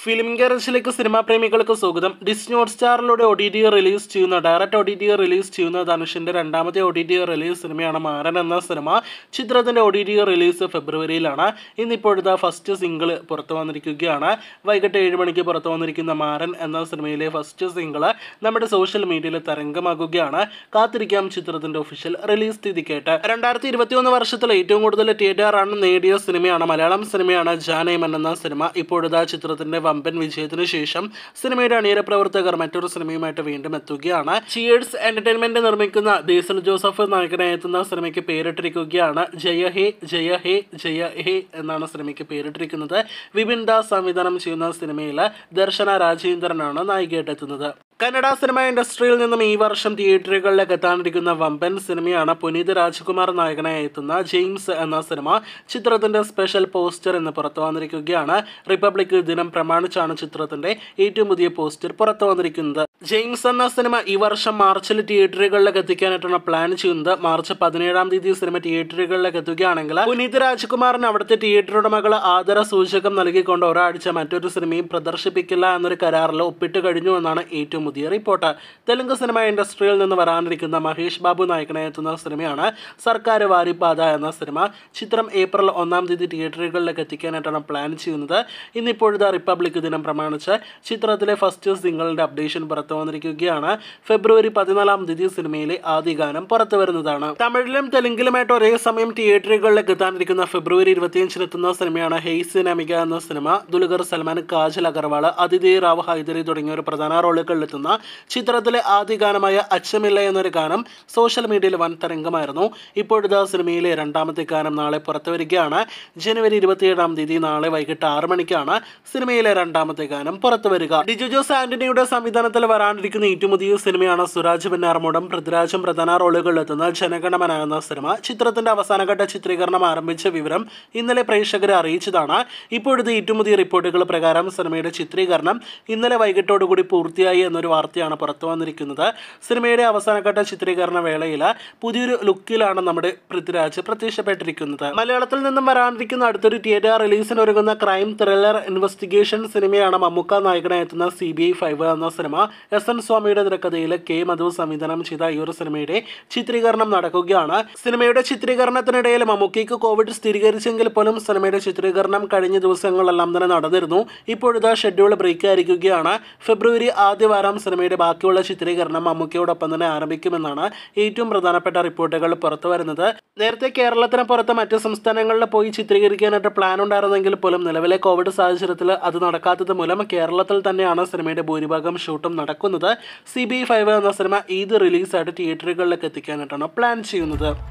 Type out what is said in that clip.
film ഗാരേജിലേക്ക് സിനിമാ പ്രേമികൾക്ക് സ്വാഗതം ഡിസ്നി ഹോട്ട്സ്റ്റാറിലൂടെ ഒ ടി ടി റിലീസ് ചെയ്യുന്ന direct O T T release ചെയ്യുന്ന ധനുഷിന്റെ രണ്ടാമത്തെ ഒ ടി ടി റിലീസ് സിനിമയാണ് മാരൻ എന്ന സിനിമ ചിത്രത്തിന്റെ ഒ ടി ടി റിലീസ് ഫെബ്രുവരിയിലാണ് ഇന്നിപ്പോഴത്തെ ഫസ്റ്റ് സിംഗിൾ പുറത്തു വന്നിരിക്കുകയാണ് വൈകിട്ട് ഏഴ് മണിക്ക് പുറത്തു വന്നിരിക്കുന്ന മാരൻ എന്ന സിനിമയിലെ ഫസ്റ്റ് സിംഗിൾ നമ്മുടെ സോഷ്യൽ മീഡിയയിൽ തരംഗമാകുകയാണ് കാത്തിരിക്കാം ചിത്രത്തിന്റെ ഒഫീഷ്യൽ റിലീസ് തീയതി കേട്ട് രണ്ടായിരത്തി ഇരുപത്തിയൊന്ന് വർഷത്തിൽ ഏറ്റവും കൂടുതൽ തിയേറ്റർ റൺ നേടിയ സിനിമയാണ് മലയാളം സിനിമയാണ് ജാനൈമൻ എന്ന സിനിമ ഇപ്പോഴത്തെ ചിത്രത്തിന്റെ വമ്പൻ വിജയത്തിന് ശേഷം സിനിമയുടെ അണിയര പ്രവർത്തകർ മറ്റൊരു സിനിമയുമായിട്ട് വീണ്ടും എത്തുകയാണ് ചിയേഴ്സ് എന്റർടൈൻമെന്റ് നിർമ്മിക്കുന്ന ബേസിൽ ജോസഫ് നായകനായി എത്തുന്ന സിനിമയ്ക്ക് പേരിട്ടിരിക്കുകയാണ് ജയ ഹേ ജയ ഹേ ജയ ഹേ എന്നാണ് സിനിമയ്ക്ക് പേരിട്ടിരിക്കുന്നത് വിപിൻ ദാസ് സംവിധാനം ചെയ്യുന്ന സിനിമയിൽ ദർശന രാജേന്ദ്രനാണ് നായികയായിട്ട് എത്തുന്നത് കന്നഡ സിനിമ ഇൻഡസ്ട്രിയിൽ നിന്നും ഈ വർഷം തിയേറ്ററുകളിലേക്ക് എത്താനിരിക്കുന്ന വമ്പൻ സിനിമയാണ് പുനീത് രാജ്കുമാർ നായകനായി എത്തുന്ന ജെയിംസ് എന്ന സിനിമ ചിത്രത്തിന്റെ സ്പെഷ്യൽ പോസ്റ്റർ ഇന്ന് പുറത്തു വന്നിരിക്കുകയാണ് റിപ്പബ്ലിക് ദിനം പ്രമാണിച്ചാണ് ചിത്രത്തിന്റെ ഏറ്റവും പുതിയ പോസ്റ്റർ പുറത്തു വന്നിരിക്കുന്നത് ജെയിംസ് എന്ന സിനിമ ഈ വർഷം മാർച്ചിൽ തിയേറ്ററുകളിലേക്ക് എത്തിക്കാനായിട്ടാണ് പ്ലാൻ ചെയ്യുന്നത് മാർച്ച് പതിനേഴാം തീയതി സിനിമ തിയേറ്ററുകളിലേക്ക് എത്തുകയാണെങ്കിൽ പുനീത് രാജ്കുമാറിന് അവിടുത്തെ തിയേറ്റർ ഉടമകൾ ആദര സൂചകം നൽകിക്കൊണ്ട് ഒരാഴ്ച മറ്റൊരു സിനിമയും പ്രദർശിപ്പിക്കില്ല എന്നൊരു കരാറിൽ ഒപ്പിട്ട് കഴിഞ്ഞു എന്നാണ് ഏറ്റവും പുതിയ റിപ്പോർട്ട് തെലുങ്ക് സിനിമ ഇൻഡസ്ട്രിയിൽ നിന്ന് വരാനിരിക്കുന്ന മഹേഷ് ബാബു നായകനായി എത്തുന്ന സിനിമയാണ് സർക്കാർ വാരിപ്പാത എന്ന സിനിമ ചിത്രം ഏപ്രിൽ ഒന്നാം തീയതി തിയേറ്ററുകളിലേക്ക് എത്തിക്കാനായിട്ടാണ് പ്ലാൻ ചെയ്യുന്നത് ഇന്നിപ്പോഴത്തെ റിപ്പബ്ലിക് ദിനം പ്രമാണിച്ച് ചിത്രത്തിലെ ഫസ്റ്റ് സിംഗിളിന്റെ അപ്ഡേഷൻ പുറത്തു വന്നിരിക്കുകയാണ് ഫെബ്രുവരി പതിനാലാം തീയതി സിനിമയിലെ ആദ്യ ഗാനം പുറത്തു വരുന്നതാണ് തമിഴിലും തെലുങ്കിലുമായിട്ട് ഒരേ സമയം തിയേറ്ററുകളിലേക്ക് എത്താനിരിക്കുന്ന ഫെബ്രുവരി ഇരുപത്തിയഞ്ചിന് എത്തുന്ന സിനിമയാണ് ഹെയ്സ് നമിക എന്ന സിനിമ ദുൽഖർ സൽമാൻ കാജൽ അഗർവാൾ അതിഥി റാവ് ഹൈദരി തുടങ്ങിയവർ പ്രധാന റോളുകളിലെത്തുന്ന ചിത്രത്തിലെ ആദ്യ ഗാനമായ അച്ചമില്ല എന്നൊരു ഗാനം സോഷ്യൽ മീഡിയയിൽ വൻ തരംഗമായിരുന്നു ഇപ്പോഴത്തെ സിനിമയിലെ രണ്ടാമത്തെ ഗാനം നാളെ പുറത്തു വരികയാണ് ജനുവരി ഇരുപത്തിയേഴാം തീയതി നാളെ വൈകിട്ട് ആറ് മണിക്കാണ് സിനിമയിലെ രണ്ടാമത്തെ ഗാനം പുറത്തു വരിക ഡിജു ജോസ് ആന്റണിയുടെ സംവിധാനത്തിൽ വരാനിരിക്കുന്ന ഏറ്റവും പുതിയ സിനിമയാണ് സുരാജ് പിന്നാർമോടും പൃഥ്വിരാജും പ്രധാന റോളുകളിലെത്തുന്ന ജനഗണമന എന്ന സിനിമ ചിത്രത്തിന്റെ അവസാനഘട്ട ചിത്രീകരണം ആരംഭിച്ച വിവരം ഇന്നലെ പ്രേക്ഷകരെ അറിയിച്ചതാണ് ഇപ്പോഴത്തെ ഏറ്റവും പുതിയ റിപ്പോർട്ടുകൾ പ്രകാരം സിനിമയുടെ ചിത്രീകരണം ഇന്നലെ വൈകിട്ടോടുകൂടി പൂർത്തിയായി എന്നൊരു വാർത്തയാണ് പുറത്തു വന്നിരിക്കുന്നത് സിനിമയുടെ അവസാനഘട്ട ചിത്രീകരണ വേളയിൽ പുതിയൊരു ലുക്കിലാണ് നമ്മുടെ പൃഥ്വിരാജ് പ്രത്യക്ഷപ്പെട്ടിരിക്കുന്നത് മലയാളത്തിൽ നിന്നും വരാനിരിക്കുന്ന അടുത്തൊരു തിയേറ്റർ റിലീസിന് ഒരുങ്ങുന്ന ക്രൈം ത്രില്ലർ ഇൻവെസ്റ്റിഗേഷൻ സിനിമയാണ് മമ്മൂക്ക നായകനായി എത്തുന്ന സി ബി ഐ ഫൈവ് എന്ന സിനിമ എസ് എൻ സ്വാമിയുടെ തിരക്കഥയിൽ കെ മധു സംവിധാനം ചെയ്ത ഈ ഒരു സിനിമയുടെ ചിത്രീകരണം നടക്കുകയാണ് സിനിമയുടെ ചിത്രീകരണത്തിനിടയിൽ മമ്മൂക്കയ്ക്ക് കോവിഡ് സ്ഥിരീകരിച്ചെങ്കിൽ പോലും സിനിമയുടെ ചിത്രീകരണം കഴിഞ്ഞ ദിവസങ്ങളെല്ലാം തന്നെ നടന്നിരുന്നു ഇപ്പോഴത്തെ ഷെഡ്യൂൾ ബ്രേക്ക് ആയിരിക്കുകയാണ് ഫെബ്രുവരി ആദ്യ വാരം സിനിമയുടെ ബാക്കിയുള്ള ചിത്രീകരണം മമ്മൂക്കയോടൊപ്പം തന്നെ ആരംഭിക്കുമെന്നാണ് ഏറ്റവും പ്രധാനപ്പെട്ട റിപ്പോർട്ടുകൾ പുറത്തു വരുന്നത് നേരത്തെ കേരളത്തിന് പുറത്ത് മറ്റ് സംസ്ഥാനങ്ങളിൽ പോയി ചിത്രീകരിക്കാനായിട്ട് പ്ലാൻ ഉണ്ടായിരുന്നെങ്കിൽ പോലും നിലവിലെ കോവിഡ് സാഹചര്യത്തിൽ അത് നടക്കാത്തത് മൂലം കേരളത്തിൽ തന്നെയാണ് സിനിമയുടെ ഭൂരിഭാഗം ഷൂട്ടും നടക്കുന്നത് സി ബി ഫൈവ് എന്ന സിനിമ ഈദ് റിലീസായിട്ട് തിയേറ്ററുകളിലേക്ക് എത്തിക്കാനായിട്ടാണ് പ്ലാൻ ചെയ്യുന്നത്